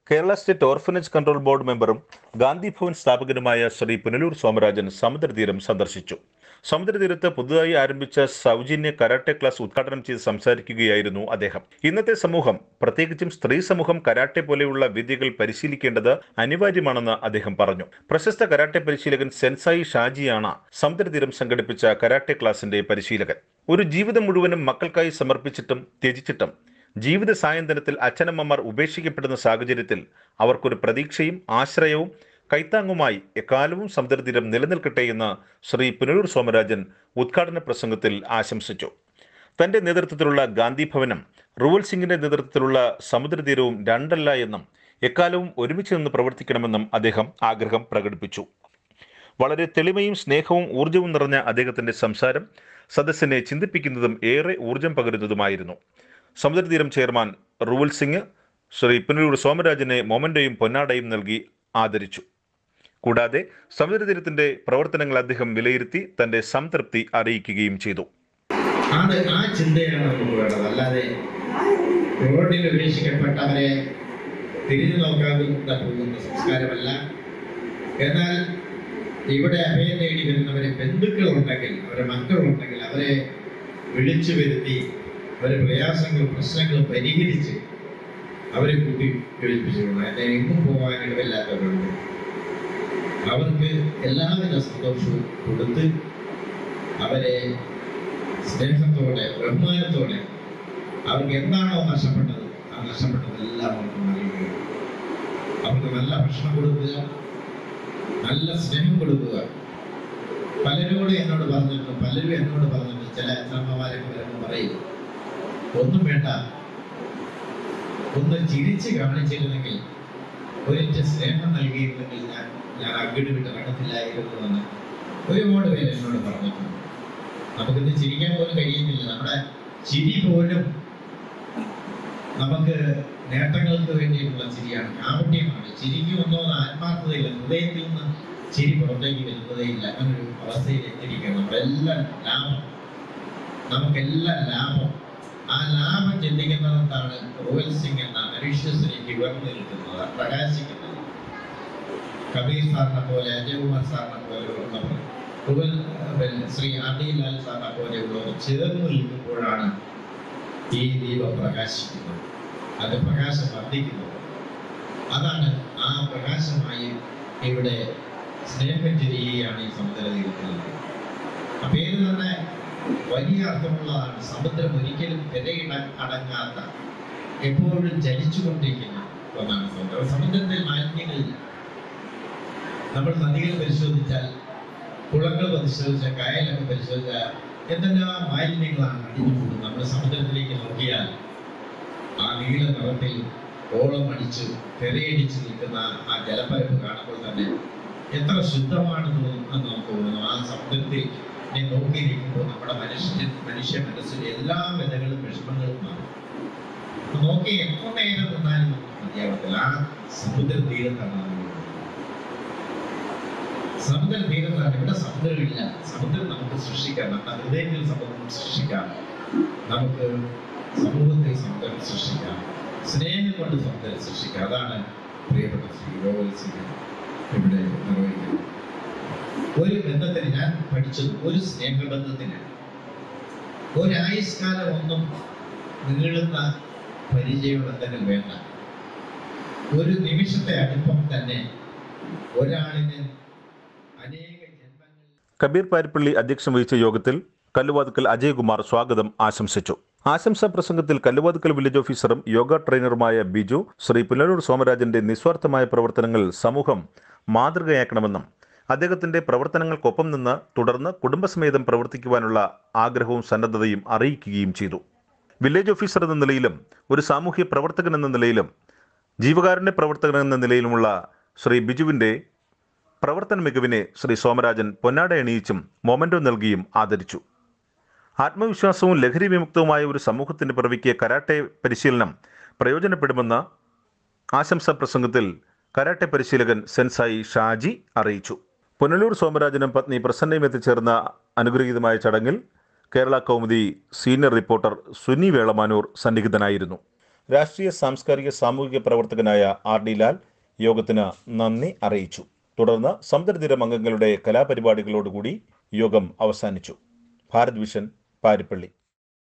Kerala state orphanage control board മെമ്പറും ഗാന്ധി ഭവൻ സ്ഥാപകനുമായ ശ്രീ പുനലൂർ സോമരാജൻ സമുദ്രതീരം സന്ദർശിച്ചു സമുദ്രതീരത്ത് പുതുതായി ആരംഭിച്ച സൗജന്യ കരാട്ടെ ക്ലാസ് ഉദ്ഘാടനം ചെയ്ത് സംസാരിക്കുകയായിരുന്നു അദ്ദേഹം ഇന്നത്തെ സമൂഹം പ്രത്യേകിച്ചും സ്ത്രീ സമൂഹം കരാട്ടെ പോലെയുള്ള വിദ്യകൾ പരിശീലിക്കേണ്ടത് അനിവാര്യമാണെന്ന് അദ്ദേഹം പറഞ്ഞു പ്രശസ്ത കരാട്ടെ പരിശീലകൻ സെൻസായി ഷാജിയാണ് സമുദ്രതീരം സംഘടിപ്പിച്ച കരാട്ടെ ക്ലാസിന്റെ പരിശീലകൻ ഒരു ജീവിതം മുഴുവനും മക്കൾക്കായി സമർപ്പിച്ചിട്ടും ത്യജിച്ചിട്ടും ജീവിത സായന്തനത്തിൽ അച്ഛനമ്മമാർ ഉപേക്ഷിക്കപ്പെടുന്ന സാഹചര്യത്തിൽ അവർക്കൊരു പ്രതീക്ഷയും ആശ്രയവും കൈത്താങ്ങുമായി എക്കാലവും സമുദ്രതീരം നിലനിൽക്കട്ടെ എന്ന് ശ്രീ പുനലൂർ സോമരാജൻ ഉദ്ഘാടന പ്രസംഗത്തിൽ ആശംസിച്ചു തന്റെ നേതൃത്വത്തിലുള്ള ഗാന്ധി ഭവനം റൂവൽ സിംഗിന്റെ നേതൃത്വത്തിലുള്ള സമുദ്രതീരവും രണ്ടല്ല എന്നും എക്കാലവും ഒരുമിച്ച് നിന്ന് പ്രവർത്തിക്കണമെന്നും അദ്ദേഹം ആഗ്രഹം പ്രകടിപ്പിച്ചു വളരെ തെളിമയും സ്നേഹവും ഊർജവും നിറഞ്ഞ അദ്ദേഹത്തിന്റെ സംസാരം സദസ്സിനെ ചിന്തിപ്പിക്കുന്നതും ഏറെ ഊർജം പകരുന്നതുമായിരുന്നു സമുദ്രതീരം ചെയർമാൻ റുവൽ സിംഗ് ശ്രീ പുനലൂർ സോമരാജനെ മൊമന്റയും പൊന്നാടയും നൽകി ആദരിച്ചു കൂടാതെ സമുദ്രതീരത്തിന്റെ പ്രവർത്തനങ്ങൾ അദ്ദേഹം വിലയിരുത്തി തന്റെ സംതൃപ്തി അറിയിക്കുകയും ചെയ്തു അത് ആ ചിന്തയാണ് നമുക്ക് വേണ്ടത് അല്ലാതെ റോഡിൽ ഉപേക്ഷിക്കപ്പെട്ടവരെ തിരിഞ്ഞു നോക്കാവുന്ന പോകുന്ന സംസ്കാരമല്ല എന്നാൽ ഇവിടെ അഭയം തേടി വരുന്നവരെ ബന്ധുക്കളുണ്ടെങ്കിൽ അവരെ മക്കളുണ്ടെങ്കിൽ അവരെ വിളിച്ചു വരുത്തി അവരെ പ്രയാസങ്ങളും പ്രശ്നങ്ങളും പരിഹരിച്ച് അവരെ കൂട്ടി കളിപ്പിച്ചുകൊണ്ട് എന്നെ എങ്ങും പോകാൻ ഇടമില്ലാത്തവരുണ്ട് അവർക്ക് എല്ലാവിധ സന്തോഷവും കൊടുത്ത് അവരെ സ്നേഹത്തോടെ ബഹുമാനത്തോടെ അവർക്ക് എന്താണോ നഷ്ടപ്പെട്ടത് ആ നഷ്ടപ്പെട്ടതെല്ലാം അവർക്ക് നൽകുക അവർക്ക് നല്ല ഭക്ഷണം കൊടുക്കുക നല്ല സ്നേഹം കൊടുക്കുക പലരോട് എന്നോട് പറഞ്ഞിട്ടുണ്ട് പലരും എന്നോട് പറഞ്ഞിട്ടുണ്ട് ചില അച്ഛനമ്മമാരൊക്കെ വരുമ്പോൾ പറയും ഒന്നും വേണ്ട ഒന്ന് ചിരിച്ച് കാണിച്ചിരുന്നെങ്കിൽ ഒരിറ്റ സ്നേഹം നൽകിയിരുന്നെങ്കിൽ ഞാൻ ഞാൻ അകിട് വിട്ട് ഇറങ്ങത്തില്ലായിരുന്നു എന്ന് ഒരുപാട് പേര് എന്നോട് പറഞ്ഞിട്ടുണ്ട് നമുക്കിന്ന് ചിരിക്കാൻ പോലും കഴിയുന്നില്ല നമ്മുടെ ചിരി പോലും നമുക്ക് നേട്ടങ്ങൾക്ക് വേണ്ടിയിട്ടുള്ള ചിരിയാണ് കാപട്യമാണ് ചിരിക്ക് ഒന്നും ആത്മാർത്ഥതയില്ല ഹൃദയത്തിൽ നിന്ന് ചിരി പുറത്തേക്ക് വരുന്നതേയില്ല അങ്ങനൊരു അവസ്ഥയിൽ എത്തിയിരിക്കണം നമ്മളെല്ലാം ലാഭം നമുക്കെല്ലാം ലാഭം ആ ലാഭം ചിന്തിക്കുന്നിടത്താണ് റോയൽ സിംഗ് എന്ന മനുഷ്യസിനെ നിവർന്നു നിൽക്കുന്നത് പ്രകാശിക്കുന്നത് കബീർ സാറിനെ പോലെ അജയകുമാർ സാറിനെ പോലെ ഉള്ളവർ റോയൽ പിന്നെ ശ്രീ ആർ ഡി ലാൽ സാറിനെ പോലെയുള്ളവർ ചേർന്ന് നിൽക്കുമ്പോഴാണ് ഈ ദീപം പ്രകാശിക്കുന്നത് അത് പ്രകാശം വർദ്ധിക്കുന്നത് അതാണ് ആ പ്രകാശമായി ഇവിടെ സ്നേഹം ചൊരിയുകയാണ് ഈ സമുദ്രതീരത്തിൽ ആ പേര് തന്നെ വലിയ അർത്ഥമുള്ളതാണ് സമുദ്രം ഒരിക്കലും തിരയിട അടങ്ങാത്ത എപ്പോഴും ചലിച്ചുകൊണ്ടിരിക്കുന്ന ഒന്നാണ് സമുദ്രം സമുദ്രത്തിൽ മാലിന്യങ്ങളില്ല നമ്മൾ നദികൾ പരിശോധിച്ചാൽ കുളങ്ങൾ പരിശോധിച്ചാൽ കായലൊക്കെ പരിശോധിച്ചാൽ എന്തെല്ലാം മാലിന്യങ്ങളാണ് അടിഞ്ഞു കൂടുന്നത് നമ്മൾ സമുദ്രത്തിലേക്ക് നോക്കിയാൽ ആ നീല നിറത്തിൽ ഓളം അടിച്ച് തിരയടിച്ച് നിൽക്കുന്ന ആ ജലപ്പരപ്പ് കാണുമ്പോൾ തന്നെ എത്ര ശുദ്ധമാണെന്ന് തോന്നുന്നു എന്ന് നമുക്ക് തോന്നുന്നു ആ സമുദ്രത്തിൽ നെ നോക്കിയിരിക്കുമ്പോൾ നമ്മുടെ മനുഷ്യ മനുഷ്യ മനസ്സിൽ എല്ലാ വിധകളും വിഷമങ്ങളും മാറും അപ്പൊ നോക്കി എത്ര നേരം നിന്നാലും നമുക്ക് മതിയാവത്തില്ല ആ സമുദ്ര തീരത്താണ് നമ്മൾ ഉള്ളത്. സമുദ്ര തീരത്താണ് ഇവിടെ സമുദ്രമില്ല സമുദ്രം നമുക്ക് സൃഷ്ടിക്കാം നമ്മുടെ ഹൃദയത്തിൽ സമുദ്രം സൃഷ്ടിക്കാം നമുക്ക് സമൂഹത്തിൽ സമുദ്രം സൃഷ്ടിക്കാം സ്നേഹം കൊണ്ട് സമുദ്രം സൃഷ്ടിക്കാം അതാണ് പ്രിയപ്പെട്ട ശ്രീ ഗോകുൽ സിംഗ് ഇവിടെ നിർവഹിക്കുന്നത് ഒരു ബന്ധത്തിന് ഞാൻ പഠിച്ചത് ഒരു സ്നേഹബന്ധത്തിന് ഒരായുഷ്കാലം ഒന്നും നീളുന്ന പരിചയബന്ധങ്ങൾ വേണ്ട ഒരു നിമിഷത്തെ അടുപ്പം തന്നെ ഒരാളിന് അനേക ജന്മങ്ങൾ കബീർ പാരിപ്പള്ളി അധ്യക്ഷം വഹിച്ച യോഗത്തിൽ കല്ലുവാതുക്കൽ അജയ്കുമാർ സ്വാഗതം ആശംസിച്ചു ആശംസാ പ്രസംഗത്തിൽ കല്ലുവാതുക്കൽ വില്ലേജ് ഓഫീസറും യോഗ ട്രെയിനറുമായ ബിജു ശ്രീ പുനലൂർ സോമരാജന്റെ നിസ്വാർത്ഥമായ പ്രവർത്തനങ്ങൾ സമൂഹം മാതൃകയാക്കണമെന്നും അദ്ദേഹത്തിന്റെ പ്രവർത്തനങ്ങൾക്കൊപ്പം നിന്ന് തുടർന്ന് കുടുംബസമേതം പ്രവർത്തിക്കുവാനുള്ള ആഗ്രഹവും സന്നദ്ധതയും അറിയിക്കുകയും ചെയ്തു വില്ലേജ് ഓഫീസർ എന്ന നിലയിലും ഒരു സാമൂഹ്യ പ്രവർത്തകൻ എന്ന നിലയിലും ജീവകാരുണ്യ പ്രവർത്തകൻ എന്ന നിലയിലുമുള്ള ശ്രീ ബിജുവിന്റെ പ്രവർത്തന മികവിനെ ശ്രീ സോമരാജൻ പൊന്നാട അണിയിച്ചും മൊമൻറ്റോ നൽകിയും ആദരിച്ചു ആത്മവിശ്വാസവും ലഹരി വിമുക്തവുമായ ഒരു സമൂഹത്തിന് പിറവിക്ക് കരാട്ടെ പരിശീലനം പ്രയോജനപ്പെടുമെന്ന് ആശംസാ പ്രസംഗത്തിൽ കരാട്ടെ പരിശീലകൻ സെൻസായി ഷാജി അറിയിച്ചു പുനലൂർ സോമരാജനും പത്നി പ്രസന്നയും എത്തിച്ചേർന്ന അനുഗ്രഹീതമായ ചടങ്ങിൽ കേരള കൗമുദി സീനിയർ റിപ്പോർട്ടർ സുനി വേളമാനൂർ സന്നിഹിതനായിരുന്നു രാഷ്ട്രീയ സാംസ്കാരിക സാമൂഹിക പ്രവർത്തകനായ ആർ ഡി ലാൽ യോഗത്തിന് നന്ദി അറിയിച്ചു തുടർന്ന് സമുദ്രതീരം അംഗങ്ങളുടെ കലാപരിപാടികളോടുകൂടി യോഗം അവസാനിച്ചു ഭാരത് വിഷൻ പാരിപ്പള്ളി